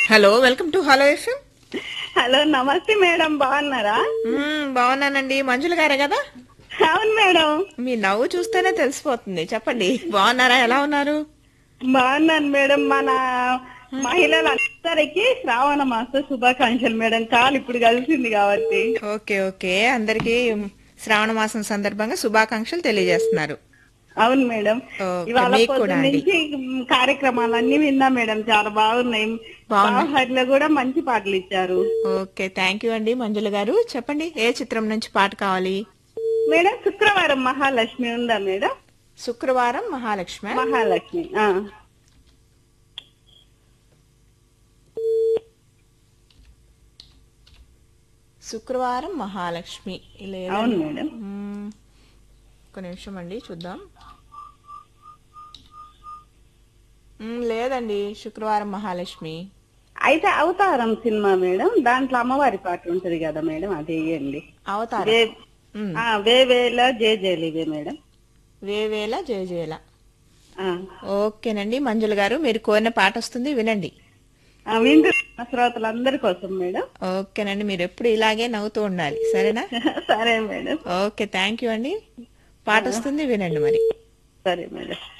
Hello welcome to hello FM hello నమస్తే madam బాగున్నారా బాగున్నానండి మంజుల గారే కదా అవును మేడం మీ నవ్వు చూస్తేనే తెలిసిపోతుంది చెప్పండి బాగున్నారా ఎలా ఉన్నారు బాగున్నాను మేడం మన మహిళలందరికీ శ్రావణ మాస శుభాకాంక్షలు మేడం కాలు ఇప్పుడు కలిసింది కాబట్టి ఓకే ఓకే అందరికి శ్రావణ మాసం సందర్భంగా శుభాకాంక్షలు తెలియజేస్తున్నారు అవును మేడం ఓకే, ఇవాళ మీకు పొద్దు కూడా అండి. నుంచి మ్, కార్యక్రమాలన్నీ విన్నా మేడం చాలా బాగున్నాయి బాగున్నాయి. బావహరిలో కూడా మంచి పాటలు ఇచ్చారు ఓకే థ్యాంక్ యూ అండి మంజుల గారు చెప్పండి ఏ చిత్రం నుంచి పాట కావాలి మేడం శుక్రవారం మహాలక్ష్మి ఉందా మేడం శుక్రవారం మహాలక్ష్మి మహాలక్ష్మి ఆ. శుక్రవారం మహాలక్ష్మి లేదా అవును మేడం మ్మ్. ఒక నిమిషం అండి చూద్దాం మ్మ్, లేదండి శుక్రవారం మహాలక్ష్మి అయితే అవతారం సినిమా మేడం దాంట్లో అమ్మవారి పాట ఉంటది కదా మేడం అది వేయండి అవతారం వే- మ్మ్. ఆ, వేవేల జే జయలివే మేడం వేవేల జయజయల ఆ. ఓకేనండి మంజుల గారు మీరు కోరిన పాట వస్తుంది వినండి ఆ, వింటూ శ్రోతలందరి కోసం మేడం ఓకేనండి మీరు ఎప్పుడు ఇలాగే నవ్వుతూ ఉండాలి సరేనా సరే మేడం ఓకే థ్యాంక్ యూ అండి పాట వస్తుంది వినండి మరి సరే మేడం